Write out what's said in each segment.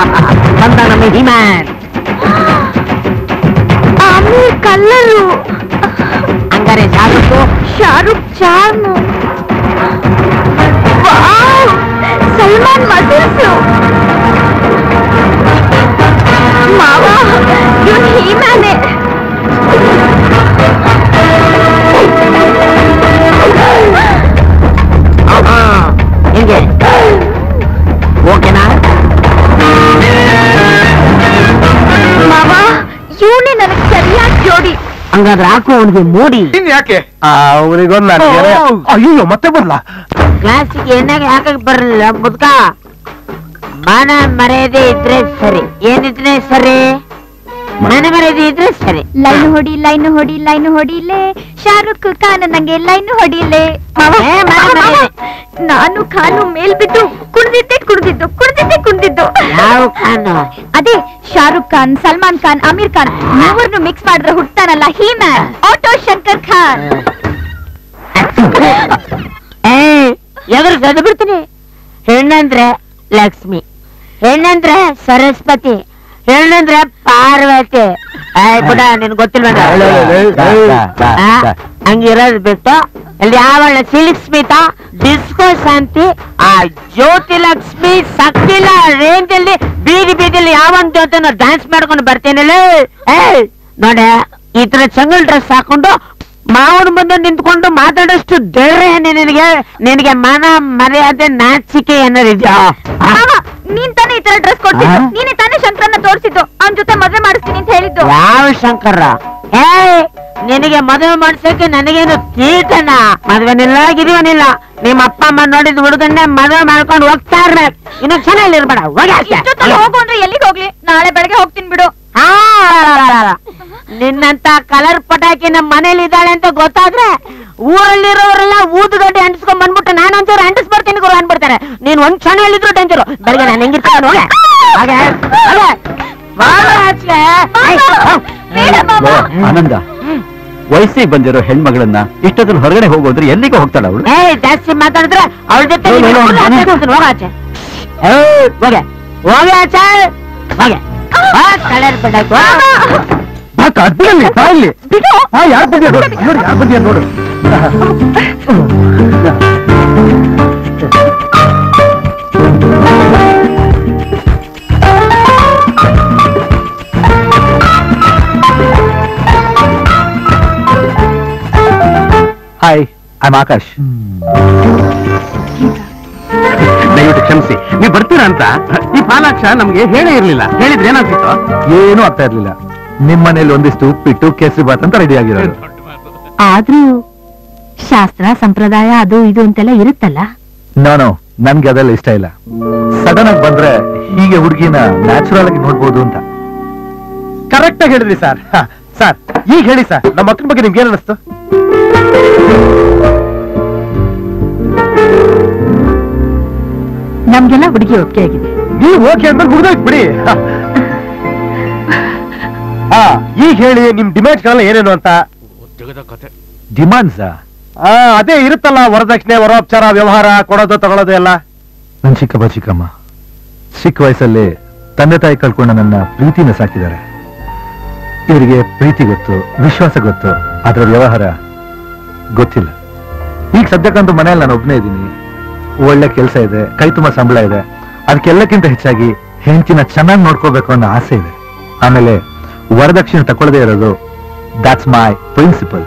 ಬಂದ ನಮ್ಮ ಹಿಮ್ಯಾನ್ ಆಮೀರ್ ಕಲ್ಲರು ಹಂಗಾರೆ Shahrukh Shahrukh charm wow! Salman muscles ಮಾವ ಇವನ್ ಹೀಮ್ಯಾನೆ ಆಹಾ, ಹೆಂಗೆ ಓಕೆನಾ ಮಾವ ಇವನೇ ನನಗೆ ಸರಿಯಾದ ಜೋಡಿ ಹಂಗಾದ್ರೆ ಹಾಕು ಅವನಿಗೆ ಮೋಡಿ ಇನ್ ಯಾಕೆ ಅವನಿಗೊಂದು ಓ. ಅಯ್ಯೋ ಮತ್ತೆ ಬರ್ಲಾ ಕ್ಲಾಸಿಗೆ ಎಣ್ಣೆಗೆ ಹಾಕಕ್ ಬರಲಿಲ್ಲ ಮುದ್ಕ ಮಾನ ಮರ್ಯಾದೆ ಇದ್ರೆ ಸರಿ ಏನಿದ್ರೆ ಸರಿ ಮನ ಮರ್ಯಾದೆ ಇದ್ರೆ ಸರಿ ಲೈನ್ ಹೊಡಿ ಲೈನ್ ಹೊಡಿ ಲೈನ್ ಹೊಡಿಲೆ ಶಾರುಖ್ ಖಾನ್ ನಂಗೆ ಲೈನ್ ಹೊಡಿಲೆ ಮಾವ, ಏ, ಮಾವ, ಮಾವ. ನಾನು ಖಾನು ಮೇಲ್ ಬಿದ್ದು ಕುಡ್ದಿದ್ದೆ ಕುಡ್ದಿದ್ದು ಕುಡ್ದಿದ್ದೆ ಕುಡ್ದಿದ್ದು ಯಾವ ಖಾನು ಅದೇ ಶಾರುಖ್ ಖಾನ್ ಸಲ್ಮಾನ್ ಖಾನ್ ಅಮೀರ್ ಖಾನ್ ಮೂವರ್ನು ಮಿಕ್ಸ್ ಮಾಡಿದ್ರೆ ಹುಟ್ತಾನಲ್ಲ He Man auto Shankar Khan ಏ ಎದುರು ಗದ ಬಿಡ್ತೀನಿ ಹೆಣ್ಣಂದ್ರೆ ಲಕ್ಷ್ಮಿ ಹೆಣ್ಣಂದ್ರೆ ಸರಸ್ವತಿ ಹೆಣ್ಣಂದ್ರೆ ಪಾರ್ವತಿ ಆಯ್ ಬಿಡ ನಿನ್ ಗೊತ್ತಿಲ್ವೇನ ಆ, ಹಂಗಿರೋದ್ ಬಿಟ್ಟು ಅಲ್ಲಿ ಯಾವಳ ಸಿಲ್ಕ್ ಸ್ಮಿತಾ ಡಿಸ್ಕೋ ಶಾಂತಿ ಆ ಜ್ಯೋತಿ ಲಕ್ಷ್ಮಿ ಸಕ್ಕಿಲ ರೇಂಜ್ ಅಲ್ಲಿ ಬೀದಿ ಬೀದಿಲಿ ಯಾವನ್ ಜೊತೆ ಡ್ಯಾನ್ಸ್ ಮಾಡ್ಕೊಂಡು ಬರ್ತೀನಲ್ಲ ಏ ನೋಡ ಈ ತರ ಚಂಗಲ್ ಡ್ರೆಸ್ ಹಾಕೊಂಡು ಮಾವನ ಮುಂದೆ ನಿಂತ್ಕೊಂಡು ಮಾತಾಡೋಷ್ಟು ಧೈರ್ಯ ನಿನಗೆ ನಿನಗೆ ಮನ ಮರ್ಯಾದೆ ನಾಚಿಕೆ ಏನಾರಿದ್ಯಾ ಮಾವ, ನೀನ್ ತಾನೇ ಈ ತರ ಡ್ರೆಸ್ ಕೊಡ್ತಿದ್ದು ಆ? ನೀನೇ ತಾನೇ ಶಂಕರನ್ನ ತೋರಿಸಿದ್ದು ಅವನ ಜೊತೆ ಮದ್ವೆ ಮಾಡಿಸ್ತೀನಿ ಅಂತ ಹೇಳಿದ್ದು ಯಾವ ಶಂಕರ ಏ ನಿನಗೆ ಮದುವೆ ಮಾಡ್ಸಕ್ಕೆ ನನಗೇನು ಕೀಟನ ಮದ್ವೆನಿಲ್ಲ ಗಿರಿವನಿಲ್ಲ ನಿಮ್ಮ ಅಪ್ಪ ಅಮ್ಮ ನೋಡಿದ ಹುಡುಗನ್ನೇ ಮದುವೆ ಮಾಡ್ಕೊಂಡು ಹೋಗ್ತಾರ ಇನ್ನು ಚೆನ್ನಾಗಿ ಇರ್ಬೇಡ ಹೋಗಿ ಆಚೆ. ಇಷ್ಟೊತ್ತಲ್ಲಿ ಹೋಗು ಅಂದ್ರೆ ಎಲ್ಲಿಗೆ ಹೋಗ್ಲಿ ನಾಳೆ ಬೆಳಗ್ಗೆ ಹೋಗ್ತೀನಿ ಬಿಡು ಆ, ನಿನ್ನಂತ ಕಲರ್ ಪಟಾಕಿ ನಮ್ಮ ಮನೇಲಿ ಇದ್ದಾಳೆ ಅಂತ ಗೊತ್ತಾದ್ರೆ ಊರಲ್ಲಿರೋರೆಲ್ಲ ಊದುಗಡ್ಡೆ ಅಂಟಿಸ್ಕೊಂಡ್ ಬಂದ್ಬಿಟ್ಟು ನಾನು ಒಂಚೂರು ಅಂಟಿಸ್ ಬರ್ತೀನಿ ಗುರು ಅನ್ಬಿಡ್ತಾರೆ ನೀನ್ ಒಂದ್ ಕ್ಷಣ ಹೇಳಿದ್ರು ಡೇಂಜರು ಬೆಳಗ್ಗೆ ನಾನು ಹೆಂಗಿರ್ತಾನೆ ಹೋಗೆ ಹಾಗೆ ಹಾಗೆ ಬಾಳ ಆಚೆ. ಐ, ಹೋಗ್. ಬೇಡ ಮಾವ. ಆನಂದ ವಯಸ್ಸಿಗೆ ಬಂದಿರೋ ಹೆಣ್ಮಗಳನ್ನ ಇಷ್ಟೊತ್ತಲ್ಲಿ ಹೊರಗಡೆ ಹೋಗೋದ್ರೆ ಎಲ್ಲಿಗೆ ಹೋಗ್ತಾಳ ಅವಳು ಏ ಜಾಸ್ತಿ ಮಾತಾಡಿದ್ರೆ ಅವಳ ಜೊತೆ ಲೋ, ಲೋ, ಲೋ, ನೀನು ನಾನು- ಹೋಗ್ತೀನಿ, ಹೋಗು ಆಚೆ ಏ, ಹೋಗೆ ಹೋಗೆ ಆಚೆ ಹೋಗೆ ಬಾ, ಕಲರ್ ಪಟಾಕಿ ಹೋಗು. ಅದ್ರಲ್ಲಿ ಬಾ ಇಲ್ಲಿ ಬಿಡು ಹಾ ಯಾರು ಬಂದಿಯ ನೋಡು ನೋಡಿ ಯಾರು ಬಂದಿಯ ನೋಡು ಹಾಯ್ ಐ ಆಕಾಶ್ ದಯವಿಟ್ಟು ಕ್ಷಮಿಸಿ ನೀವು ಬರ್ತೀರಾ ಅಂತ ಈ ಪಾಲಾಕ್ಷ ನಮ್ಗೆ ಹೇಳೇ ಇರ್ಲಿಲ್ಲ ಹೇಳಿದ್ರೆ ಏನಾಗ್ತಿತ್ತು ಏನೂ ಆಗ್ತಾ ಇರ್ಲಿಲ್ಲ ನಿಮ್ಮನೇಲಿ ಒಂದಿಷ್ಟು ಉಪ್ಪಿಟ್ಟು ಕೇಸರಿ ಬಾತ್ ಅಂತ ರೆಡಿ ಆಗಿರೋದು ಆದ್ರೂ ಶಾಸ್ತ್ರ ಸಂಪ್ರದಾಯ ಅದು ಇದು ಅಂತೆಲ್ಲ ಇರುತ್ತಲ್ಲ ನಾನು ನನ್ಗೆ ಅದೆಲ್ಲ ಇಷ್ಟ ಇಲ್ಲ ಸಡನ್ ಆಗಿ ಬಂದ್ರೆ ಹೀಗೆ ಹುಡುಗಿನ ನ್ಯಾಚುರಲ್ ಆಗಿ ನೋಡ್ಬೋದು ಅಂತ ಕರೆಕ್ಟ್ ಆಗಿ ಹೇಳಿದ್ರಿ ಸರ್ ಸರ್ ಈಗ ಹೇಳಿ ಸರ್ ನಮ್ಮ ಮಕ್ಕಳ ಬಗ್ಗೆ ನಿಮ್ಗೆ ಏನ್ ಅನಿಸ್ತು ನಮ್ಗೆಲ್ಲ ಹುಡುಗಿ ಒಪ್ಪಿಗೆ ಆಗಿದೆ ನೀವು ಓಕೆ ಅಂದ್ರೆ ಮುಗ್ದೋಯ್ತು ಬಿಡಿ ಹಾ ಈಗ ಹೇಳಿ ನಿಮ್ ಡಿಮ್ಯಾಂಡ್ಸ್ಗಳೆಲ್ಲ ಏನೇನು ಅಂತ ಡಿಮಾಂಡ್ಸ್ ಆ, ಅದೇ ಇರುತ್ತಲ್ಲ ವರದಕ್ಷಿಣೆ ವರೋಪಚಾರ ವ್ಯವಹಾರ ಕೊಡೋದು ತಗೊಳ್ಳೋದು ಎಲ್ಲ ನನ್ ಚಿಕ್ಕಪ್ಪ ಚಿಕ್ಕಮ್ಮ ಚಿಕ್ಕ ವಯಸ್ಸಲ್ಲಿ ತಂದೆ ತಾಯಿ ಕಳ್ಕೊಂಡ ನನ್ನ ಪ್ರೀತಿನ ಸಾಕಿದ್ದಾರೆ ಇವರಿಗೆ ಪ್ರೀತಿ ಗೊತ್ತು ವಿಶ್ವಾಸ ಗೊತ್ತು ಅದರ ವ್ಯವಹಾರ ಗೊತ್ತಿಲ್ಲ ಈಗ ಸದ್ಯಕ್ಕಂತೂ ಮನೆಯಲ್ಲಿ ನಾನು ಒಬ್ಬನೇ ಇದ್ದೀನಿ ಒಳ್ಳೆ ಕೆಲಸ ಇದೆ ಕೈ ತುಂಬ ಸಂಬಳ ಇದೆ ಅದಕ್ಕೆಲ್ಲಕ್ಕಿಂತ ಹೆಚ್ಚಾಗಿ ಹೆಂಡತಿನ ಚೆನ್ನಾಗಿ ನೋಡ್ಕೋಬೇಕು ಅನ್ನೋ ಆಸೆ ಇದೆ ಆಮೇಲೆ ವರದಕ್ಷಿಣೆ ತಗೊಳ್ಳದೇ ಇರೋದು ದಾಟ್ಸ್ ಮೈ ಪ್ರಿನ್ಸಿಪಲ್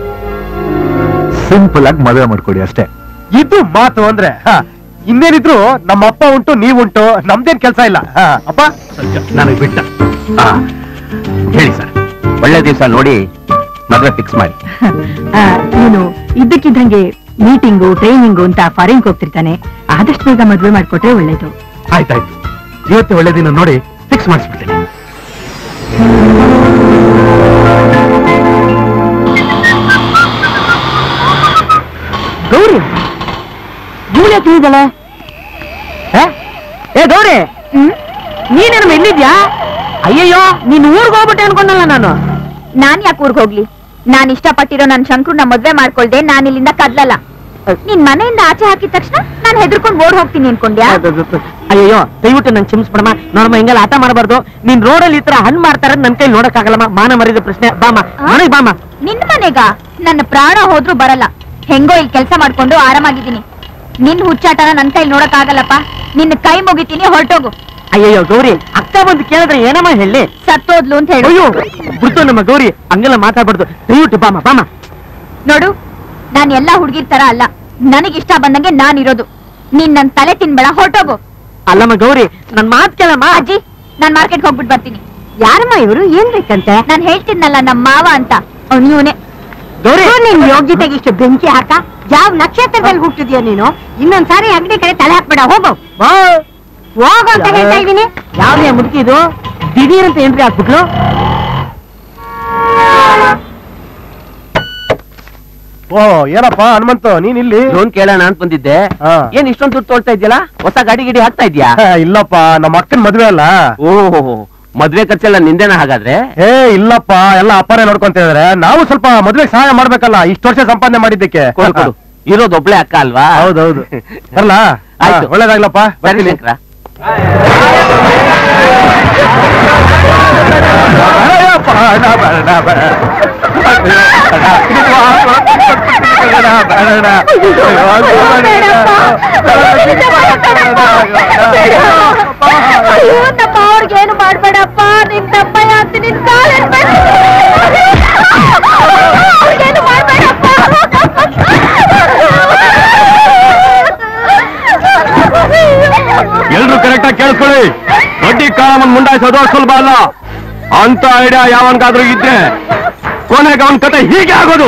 ಸಿಂಪಲ್ ಆಗಿ ಮದುವೆ ಮಾಡ್ಕೊಡಿ ಅಷ್ಟೇ ಇದು ಮಾತು ಅಂದ್ರೆ ಹ, ಇನ್ನೇನಿದ್ರು ನಮ್ಮ ಅಪ್ಪ ಉಂಟು ನೀವುಂಟು ನಮ್ದೇನ್ ಕೆಲಸ ಇಲ್ಲ ಹ, ಅಪ್ಪ ನನಗೆ ಬಿಟ್ಟ ಆ, ಹೇಳಿ ಸರ್ ಒಳ್ಳೆ ದಿವಸ ನೋಡಿ ಮದುವೆ ಫಿಕ್ಸ್ ಮಾಡಿ ಇವನು ಇದ್ದಕ್ಕಿದ್ದಂಗೆ ಮೀಟಿಂಗು ಟ್ರೈನಿಂಗು ಅಂತ ಫಾರಿನ್ಗೆ ಹೋಗ್ತಿರ್ತಾನೆ ಆದಷ್ಟು ಬೇಗ ಮದ್ವೆ ಮಾಡ್ಕೊಟ್ರೆ ಒಳ್ಳೇದು ಆಯ್ತಾಯ್ತು ಇವತ್ತು ಒಳ್ಳೆ ದಿನ ನೋಡಿ ಫಿಕ್ಸ್ ಮಾಡಿಸ್ಬಿಡ್ತೇನೆ ಗೌರಿ ಇವಳೆ ತಿಳಿದಳೆ ಏ ಗೌರಿ ನೀನೇನು ಎಲ್ಲಿದ್ಯಾ ಅಯ್ಯಯ್ಯೋ ನೀನ್ ಊರ್ಗ್ ಹೋಗ್ಬಿಟ್ಟೆ ಅನ್ಕೊಂಡಲ್ಲ ನಾನು ನಾನ್ ಯಾಕೆ ಊರ್ಗ್ ಹೋಗ್ಲಿ ನಾನ್ ಇಷ್ಟಪಟ್ಟಿರೋ ನನ್ ಶಂಕ್ರುನ ಮದ್ವೆ ಮಾಡ್ಕೊಳ್ದೆ ನಾನ್ ಇಲ್ಲಿಂದ ಕದ್ಲಲ್ಲ ನಿನ್ ಮನೆಯಿಂದ ಆಚೆ ಹಾಕಿದ ತಕ್ಷಣ ನಾನು ಹೆದರ್ಕೊಂಡು ಓಡ್ ಹೋಗ್ತೀನಿ ಅನ್ಕೊಂಡ್ಯಾ ಅಯ್ಯೋ ದಯವಿಟ್ಟು ನನ್ ಕ್ಷಮಿಸ್ಬಿಡಮ್ಮ ನೋಡಮ್ಮ ಹಿಂಗೆಲ್ಲ ಆಟ ಮಾಡಬಾರ್ದು ನೀನ್ ರೋಡಲ್ಲಿ ಈ ತರ ಹಣ್ಣು ಮಾಡ್ತಾರ ನನ್ ಕೈ ನೋಡಕ್ ಆಗಲ್ಲಮ್ಮ ಮಾನ ಮರಿದ ಪ್ರಶ್ನೆ ಬಾಮ ಮನೆಗ್ ಬಾಮ ನಿನ್ ಮನೆಗ ನನ್ನ ಪ್ರಾಣ ಹೋದ್ರೂ ಬರಲ್ಲ ಹೆಂಗೋ ಇಲ್ಲಿ ಕೆಲಸ ಮಾಡ್ಕೊಂಡು ಆರಾಮಾಗಿದ್ದೀನಿ ನಿನ್ ಹುಚ್ಚಾಟನ ನನ್ ಕೈ ನೋಡಕ್ ಆಗಲ್ಲಪ್ಪ ನಿನ್ನ ಕೈ ಮುಗಿತೀನಿ ಹೊರಟೋಗು ಅಯ್ಯಯ್ಯೋ ಗೌರಿ ಅಕ್ಕ ಬಂದು ಕೇಳಿದ್ರೆ ಏನಮ್ಮ ಹೇಳಿ ಸತ್ತೋದ್ಲು ಅಂತ ಹೇಳು ಅಯ್ಯೋ ಬಿಡ್ತು ನಮ್ಮ ಗೌರಿ ಹಂಗೆಲ್ಲ ಮಾತಾಡ್ಬಾರ್ದು ದಯವಿಟ್ಟು ಬಾಮ ಬಾಮ ನೋಡು ನಾನ್ ಎಲ್ಲಾ ಹುಡುಗಿರ್ ತರ ಅಲ್ಲ ನನಗಿಷ್ಟ ಬಂದಂಗೆ ನಾನ್ ಇರೋದು ನೀನ್ ನನ್ ತಲೆ ತಿನ್ಬೇಡ ಹೊರಟೋಗು ಅಲ್ಲಮ್ಮ ಗೌರಿ ನನ್ ಮಾತ್ ಕೇಳಮ್ಮ ಅಜ್ಜಿ ನಾನ್ ಮಾರ್ಕೆಟ್ ಹೋಗ್ಬಿಟ್ಟು ಬರ್ತೀನಿ ಯಾರಮ್ಮ ಇವರು ಏನ್ ಬೇಕಂತೆ ನಾನ್ ಹೇಳ್ತಿದ್ನಲ್ಲ ನಮ್ ಮಾವ ಅಂತ ಅವ್ನು ಇವನೇ ಗೌರಿ ನಿನ್ ಯೋಗ್ಯತೆಗೆ ಇಷ್ಟು ಬೆಂಕಿ ಹಾಕ ಯಾವ ನಕ್ಷತ್ರದಲ್ಲಿ ಹುಟ್ಟಿದ್ಯೋ ನೀನು ಇನ್ನೊಂದ್ಸಾರಿ ಅಂಗಡಿ ಕಡೆ ತಲೆ ಹಾಕ್ಬೇಡ ಹೋಗು ಬಾ. ಹೋಗು ಅಂತ ಹೇಳ್ತಾ ಇದೀನಿ ಯಾವ್ದೇ ಮುದುಕಿ ಇದು ದಿಢೀರ್ ಅಂತ ಎಂಟ್ರಿ ಹಾಕ್ಬಿಟ್ಲು ಓ ಏನಪ್ಪ ಹನುಮಂತು ನೀನ್ ಇಲ್ಲಿ ಲೋನ್ ಕೇಳೋಣ ಅಂತ ಬಂದಿದ್ದೆ ಹಾ. ಏನ್ ಇಷ್ಟೊಂದು ದುಡ್ಡು ತೊಳ್ತಾ ಇದ್ಯಲ್ಲ ಹೊಸ ಗಾಡಿ ಗಿಡಿ ಹಾಕ್ತಾ ಇದ್ಯಾ ಹೇ, ಇಲ್ಲಪ್ಪ ನಮ್ಮ ಅಕ್ಕನ ಮದ್ವೆ ಅಲ್ಲ ಓಹೋ ಮದ್ವೆ ಖರ್ಚೆಲ್ಲ ನಿಂದೇನ ಹಾಗಾದ್ರೆ ಏ ಇಲ್ಲಪ್ಪ ಎಲ್ಲ ಅಪ್ಪನೇ ನೋಡ್ಕೊಂತ ಇದಾರೆ ನಾವು ಸ್ವಲ್ಪ ಮದ್ವೆಗೆ ಸಹಾಯ ಮಾಡ್ಬೇಕಲ್ಲ ಇಷ್ಟು ವರ್ಷ ಸಂಪಾದನೆ ಮಾಡಿದ್ದಕ್ಕೆ ಕೊಡು ಕೊಡು ಇರೋದು ಒಬ್ಳೆ ಅಕ್ಕ ಅಲ್ವಾ ಹೌದೌದು ಬರಲ್ಲ ಆಯ್ತು. ಒಳ್ಳೇದಾಗ್ಲಪ್ಪ ಸರಿ ಬರ್ತೀನಿ. ಶಂಕರ ಬೇಡಪ್ಪ, ಬೇಡ, ಬೇಡ, ಬೇಡ. ಅಯ್ಯೋ ನಮ್ಮ ಅವ್ರಿಗೇನು ಮಾಡ್ಬೇಡಪ್ಪ ನಿನ್ ತಮ್ಮಯ್ಯ ಅಂತ ನಿನ್ ಕಾಲಲ್ಲಿ ಅವ್ರಿಗೇನು ಮಾಡ್ಬೇಡಪ್ಪ ಎಲ್ರು ಕರೆಕ್ಟ್ ಆಗಿ ಕೇಳಿಸ್ಕೊಳ್ಳಿ ಬಡ್ಡಿ ಕಾಲಮನ್ ಮುಂಡಾಯಿಸೋದು ಸುಲಭ ಅಲ್ಲ ಅಂತ ಐಡಿಯಾ ಯಾವನ್ಗಾದ್ರೂ ಇದ್ರೆ ಕೊನೆಗೆ ಅವನ್ ಕತೆ ಹೀಗೆ ಆಗೋದು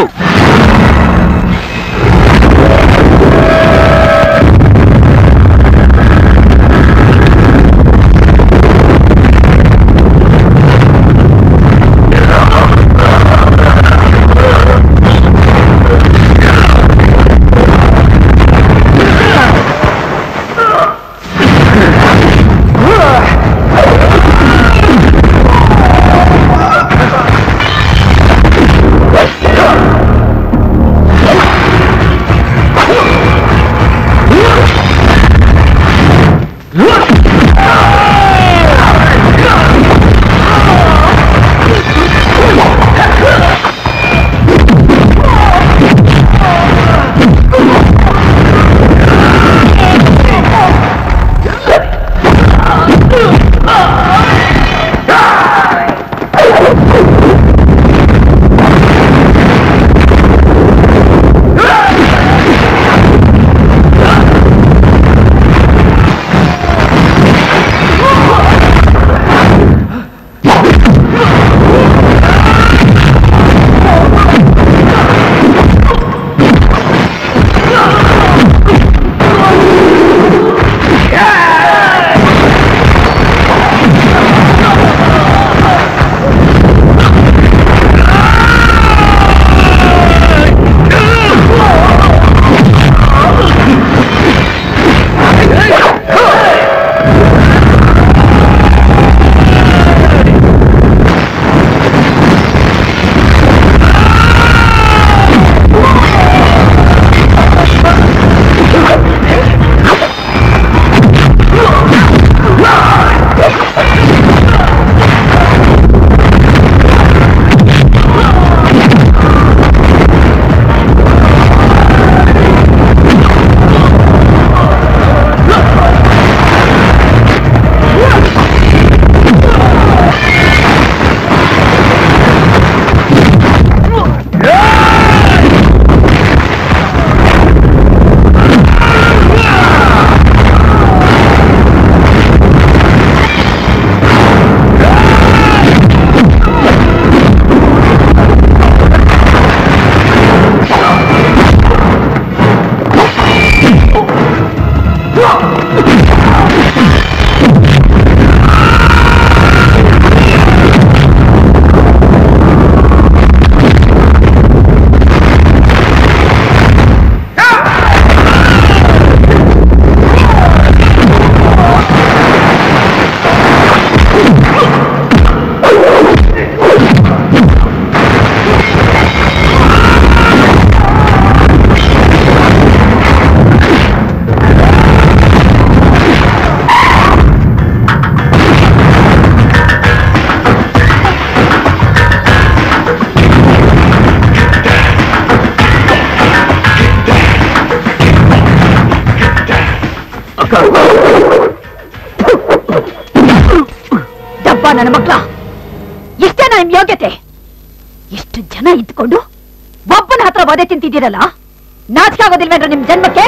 ಡಬ್ಬ ನನ್ನ ಮಕ್ಳ ಇಷ್ಟೇ ನಿಮ್ ಯೋಗ್ಯತೆ ಇಷ್ಟು ಜನ ಇದ್ಕೊಂಡು ಒಬ್ಬನ ಹತ್ರ ವಧೆ ತಿಂತಿದ್ದೀರಲ್ಲ ನಾಚಿಕೆ ಆಗೋದಿಲ್ವೇನ್ರ ನಿಮ್ ಜನ್ಮಕ್ಕೆ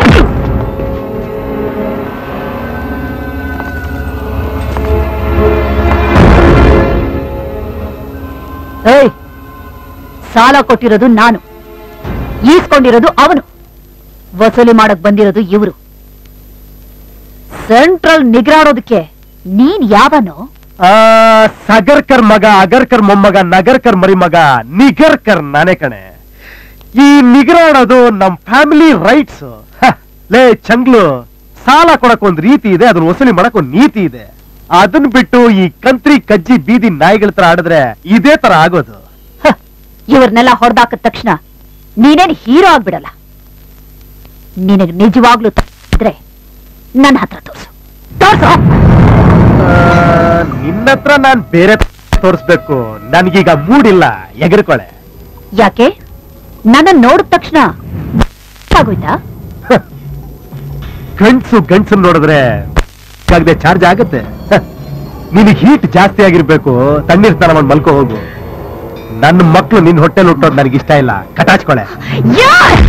ಏಯ್ ಸಾಲ ಕೊಟ್ಟಿರೋದು ನಾನು ಈಸ್ಕೊಂಡಿರೋದು ಅವನು ವಸೂಲಿ ಮಾಡಕ್ ಬಂದಿರೋದು ಇವರು ಸೆಂಟ್ರಲ್ ನಿಗ್ರಾಡೋದಕ್ಕೆ ನೀನ್ ಯಾವನೋ ಆ ಸಗರ್ಕರ್ ಮಗ ಅಗರ್ಕರ್ ಮೊಮ್ಮಗ ನಗರ್ಕರ್ ಮರಿ ಮಗ ನಿಗರ್ಕರ್ ನಾನೇ ಕಣೆ ಈ ನಿಗರಾಡೋದು ನಮ್ ಫ್ಯಾಮಿಲಿ ರೈಟ್ಸ್ ಲೇ ಚಂಗ್ಲು ಸಾಲ ಕೊಡಕ್ ಒಂದ್ ರೀತಿ ಇದೆ ಅದನ್ನ ವಸೂಲಿ ಮಾಡಕ್ ಒಂದ್ ನೀತಿ ಇದೆ ಅದನ್ ಬಿಟ್ಟು ಈ ಕಂತ್ರಿ ಕಜ್ಜಿ ಬೀದಿ ನಾಯಿಗಳ ತರ ಆಡಿದ್ರೆ ಇದೇ ತರ ಆಗೋದು ಹ, ಇವ್ರನ್ನೆಲ್ಲ ಹೊಡೆದಾಕದ ತಕ್ಷಣ ನೀನೇನ್ ಹೀರೋ ಆಗ್ಬಿಡಲ್ಲ ನಿನಗ್ ನಿಜವಾಗ್ಲೂ ಇದ್ರೆ ನನ್ನ ಹತ್ರ ತೋರ್ಸು ತೋರ್ಸು ನಿನ್ನತ್ರ ನಾನ್ ಬೇರೆ ತೋರಿಸ್ಬೇಕು ನನ್ಗೀಗ ಮೂಡಿಲ್ಲ ಎಗರ್ಕೊಳೆ ಯಾಕೆ ನನ್ನ ನೋಡಿದ ತಕ್ಷಣ ಆಗೋಯ್ತಾ ಗಂಡ್ಸು ಗಂಡ್ಸು ನೋಡಿದ್ರೆ ಆಗದೆ ಚಾರ್ಜ್ ಆಗುತ್ತೆ ನಿನಗೆ ಹೀಟ್ ಜಾಸ್ತಿ ಆಗಿರ್ಬೇಕು ತಣ್ಣೀರ್ ಸ್ನಾನ ಮಾಡಿ ಮಲ್ಕೋ ಹೋಗು ನನ್ನ ಮಕ್ಳು ನಿನ್ ಹೊಟ್ಟೆಲ್ ಹುಟ್ಟೋದು ನನಗೆ ಇಷ್ಟ ಇಲ್ಲ ಕಟಾಚ್ಕೊಳೆ ಯಾರ್?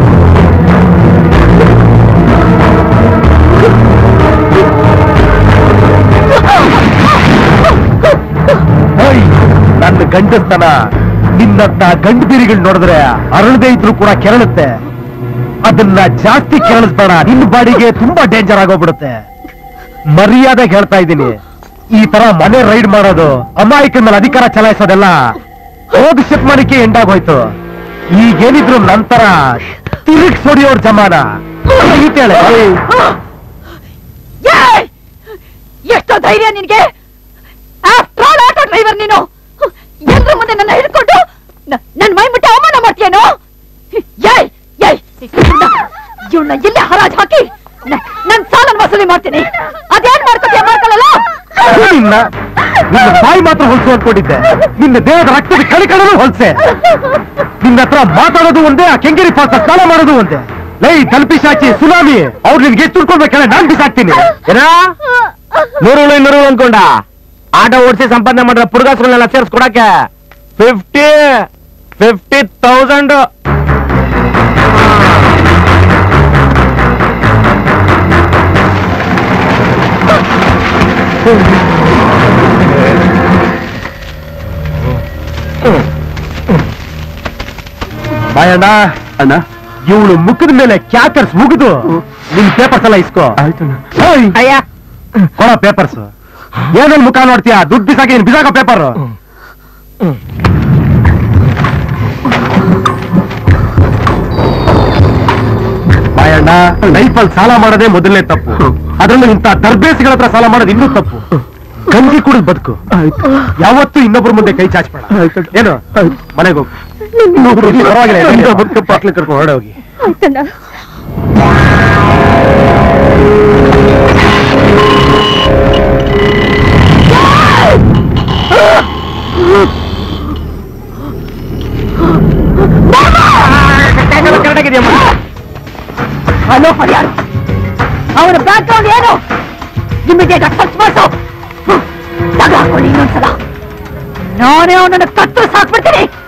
ಓಯ್ ನನ್ನ ಗಂಡಸ್ತನ ನಿನ್ನಂತ ಗಂಡು ಬೀರಿಗಳು ನೋಡಿದ್ರೆ ಅರಳದೆ ಇದ್ರು ಕೂಡ ಕೆರಳುತ್ತೆ ಅದನ್ನ ಜಾಸ್ತಿ ಕೆರಳಿಸ್ಬೇಡ ನಿನ್ನ ಬಾಡಿಗೆ ತುಂಬಾ ಡೇಂಜರ್ ಆಗೋಗ್ಬಿಡುತ್ತೆ ಮರ್ಯಾದೆ ಹೇಳ್ತಾ ಇದ್ದೀನಿ ಈ ತರ ಮನೆ ರೈಡ್ ಮಾಡೋದು ಅಮಾಯಕನ ಮೇಲೆ ಅಧಿಕಾರ ಚಲಾಯಿಸೋದೆಲ್ಲ ಹೋದ ಶತಮಾನಕ್ಕೆ ಎಂಡಾಗೋಯ್ತು ಈಗೇನಿದ್ರು ನಂತರ ತಿರುಗ್ ಸೊಡಿಯೋರ್ ಜಮಾನ ಈತೇಳೆ. ಏಯ್! ಎಷ್ಟೋ ಧೈರ್ಯ ನಿನ್ಗೆ ಆಫ್ಟರ್ ಆಲ್ ಆಟೋ ಡ್ರೈವರ್ ನೀನು ಎಲ್ರ ಮುಂದೆ ನನ್ನ ಹಿಡ್ಕೊಂಡು ನ- ನನ್ ಮೈ ಮುಟ್ಟಿ ಅವಮಾನ ಮಾಡ್ತೀಯೇನು ಏಯ್ ಏಯ್ ಇವನ್ನ ಇಲ್ಲೇ ಹರಾಜ್ ಹಾಕಿ ನ- ನನ್ ಸಾಲನ್ ವಸೂಲಿ ಮಾಡ್ತೀನಿ ಅದೇನ್ ಮಾಡ್ಕೊತೀಯ ಮಾಡ್ಕೊಳ್ಳಲ್ಲ ನಿನ್ನ ನಿನ್ನ ಬಾಯಿ ಮಾತ್ರ ಹೊಲ್ಸು ಅನ್ಕೊಂಡಿದ್ದೆ ನಿನ್ನ ದೇಹದ ರಕ್ತದ ಕಳಿಕಳನು ಹೊಲ್ಸೆ ನಿನ್ನ ಹತ್ರ ಮಾತಾಡೋದು ಒಂದೇ ಆ ಕೆಂಗೇರಿ ಪಾತ್ರ ಸ್ನಾನ ಮಾಡೋದು ಒಂದೇ ಲೈ ತಲುಪಿಸಾಚಿ ಸುನಾಮಿ ಅವ್ರು ನಿನ್ಗೆ ಎಷ್ಟು ತುಡ್ಕೊಳ್ಬೇಕಲ್ಲ ನಾನ್ ಬಿಸಾಕ್ತೀನಿ ಏನ ನೂರುಗಳು ಇನ್ನೂರುಗಳು ಅನ್ಕೊಂಡ ಆಟೋ ಓಡಿಸಿ ಸಂಪಾದನೆ ಮಾಡಿದ್ರೆ ಪುಡ್ಗಾಸ್ಗಳನ್ನೆಲ್ಲ ಸೇರ್ಸ್ ಕೊಡಕ್ಕೆ ಫಿಫ್ಟಿ ಫಿಫ್ಟಿ ತೌಸಂಡ್ ಬಾಯಣ್ಣ ಅಣ್ಣ ಇವಳು ಮುಖದ ಮೇಲೆ ಕ್ಯಾಕರ್ಸ್ ಮುಗಿದು ನಿನ್ ಪೇಪರ್ಸ್ ಎಲ್ಲ ಇಸ್ಕೋ ಓಯ್, ಅಯ್ಯ ಕೊಡ ಪೇಪರ್ಸ್ ಏನಲ್ಲಿ ಮುಖ ನೋಡ್ತೀಯಾ ದುಡ್ಡು ಬಿಸಾಕಿ ಬಿಸಾಕ ಪೇಪರ್ ಬಾಯಣ್ಣ ಲೈಫಲ್ಲಿ ಸಾಲ ಮಾಡೋದೇ ಮೊದಲನೇ ತಪ್ಪು ಅದ್ರಲ್ಲೂ ಇಂಥ ದರ್ಬೇಸಿಗಳ ಹತ್ರ ಸಾಲ ಮಾಡೋದು ಇನ್ನೂ ತಪ್ಪು ಗಂಜಿ ಕುಡಿದ್ ಬದುಕು ಯಾವತ್ತೂ ಇನ್ನೊಬ್ಬರ ಮುಂದೆ ಕೈ ಚಾಚ್ಬೇಡ ಏನು ಮನೆಗೆ ಹೋಗು ಇಲ್ಲಿ ಪರವಾಗಿಲ್ಲ ಪಾಟ್ಲಿ ಕರ್ಕೊಂಡು ಹೊರಡೆ ಹೋಗಿ ಹಲೋ ಪರಿಹಾರ ಅವನ ಬ್ಯಾಕ್ ಗ್ರೌಂಡ್ ಏನು ಇಮಿಡಿಯೇಟ್ ಆಗಿ ಸರ್ಚ್ ಮಾಡಿಸು ತಗ ಹಾಕೊಳ್ಳಿ ಇನ್ನೊಂದ್ಸಲ ನಾನೇ ಅವನನ್ನ ಕತ್ತು ಸಾಕ್ಬಿಡ್ತೀನಿ